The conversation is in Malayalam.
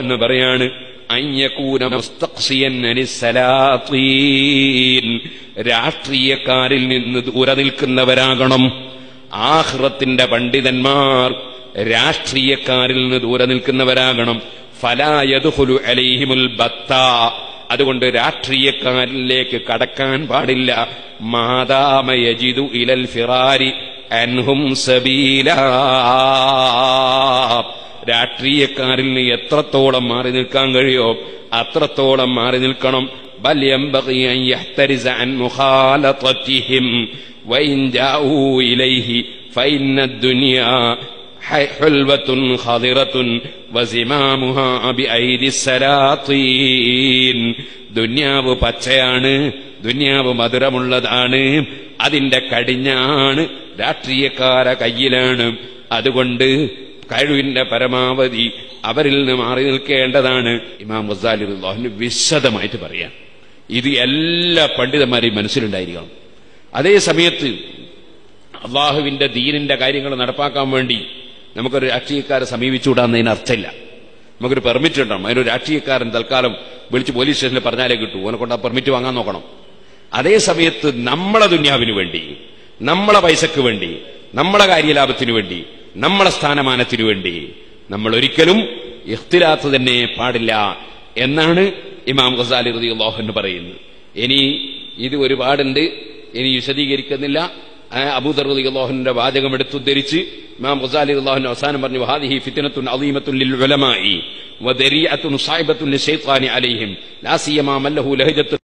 എന്ന് പറയാണ് അയ്യക്കൂന മുസ്തഖ്സിയൻ അനിസ്സലാത്തീൻ. രാഷ്ട്രീയക്കാരിൽ നിന്ന് ദൂരെ നിൽക്കുന്നവരാകണം ആഹ്റത്തിന്റെ പണ്ഡിതന്മാർ രാഷ്ട്രീയക്കാരിൽ നിന്ന് ദൂരെ നിൽക്കുന്നവരാകണം ഫലായതുഹുലു അലൈഹിമുൽ ബത്ത അതുകൊണ്ട് രാഷ്ട്രീയക്കാരിലേക്ക് കടക്കാൻ പാടില്ല മാതാമയജിദു ഇലൽ ഫിറാരി അൻഹും സബീല രാഷ്ട്രീയക്കാരിൽ നിന്ന് എത്രത്തോളം മാറി നിൽക്കാൻ കഴിയോ അത്രത്തോളം മാറി നിൽക്കണം بل ينبغي أن يحترز عن مخالطتهم وإن جاءوا إليه فإن الدنيا حلوة خضرة وزمامها بأيدي السلاطين ദുന്യാവ് പച്ചയാണ് ദുന്യാവ് മധുരമുള്ളതാണ് അതിന്റെ കടിഞ്ഞാണ് രാഷ്ട്രീയക്കാര കയ്യിലാണ് അതുകൊണ്ട് കഴിവിന്റെ പരമാവധി അവരിൽ നിന്ന് മാറി നിൽക്കേണ്ടതാണ് ഇമാം ഗസാലി അള്ളാഹുന് വിശദമായിട്ട് പറയാം ഇത് എല്ലാ പണ്ഡിതന്മാരെയും മനസ്സിലുണ്ടായിരിക്കണം അതേ സമയത്ത് അള്ളാഹുവിന്റെ ദീനിന്റെ കാര്യങ്ങൾ നടപ്പാക്കാൻ വേണ്ടി നമുക്കൊരു രാഷ്ട്രീയക്കാരെ സമീപിച്ചുകൂടാന്നതിന് അർത്ഥമില്ല നമുക്കൊരു പെർമിറ്റ് ഉണ്ടാവും അതിനൊരു രാഷ്ട്രീയക്കാരൻ തൽക്കാലം വിളിച്ച് പോലീസ് സ്റ്റേഷനിൽ പറഞ്ഞാലേ കിട്ടൂ ഓനെ കൊണ്ട് ആ പെർമിറ്റ് വാങ്ങാൻ നോക്കണം അതേ സമയത്ത് നമ്മളെ ദുന്യാവിന് വേണ്ടി നമ്മളെ പൈസക്ക് വേണ്ടി നമ്മളെ കാര്യലാഭത്തിനു വേണ്ടി നമ്മളെ സ്ഥാനമാനത്തിനു വേണ്ടി നമ്മൾ ഒരിക്കലും ഇഖ്തിലാത്ത് തന്നെ പാടില്ല എന്നാണ് ഇമാം ഖസാലി റതി അള്ളാഹുന്ന് പറയുന്നത് ഇനി ഇത് ഒരുപാടുണ്ട് ഇനി വിശദീകരിക്കുന്നില്ല അബൂദർ റതി അള്ളാഹുന്റെ വാചകം എടുത്തുദ്ധരിച്ച് ഇമാം ഖസാലി അള്ളാഹുന്റെ അവസാനം പറഞ്ഞു ഹാദിഹി ഫിത്തനത്തുൻ അലീമത്തുൻ ലിൽ ഉലമായി വദരിയത്തുൻ സായിബത്തുൻ ലിശൈത്താനി അലൈഹിം ലാ സിയമാ മല്ലഹു ലഹജത്തു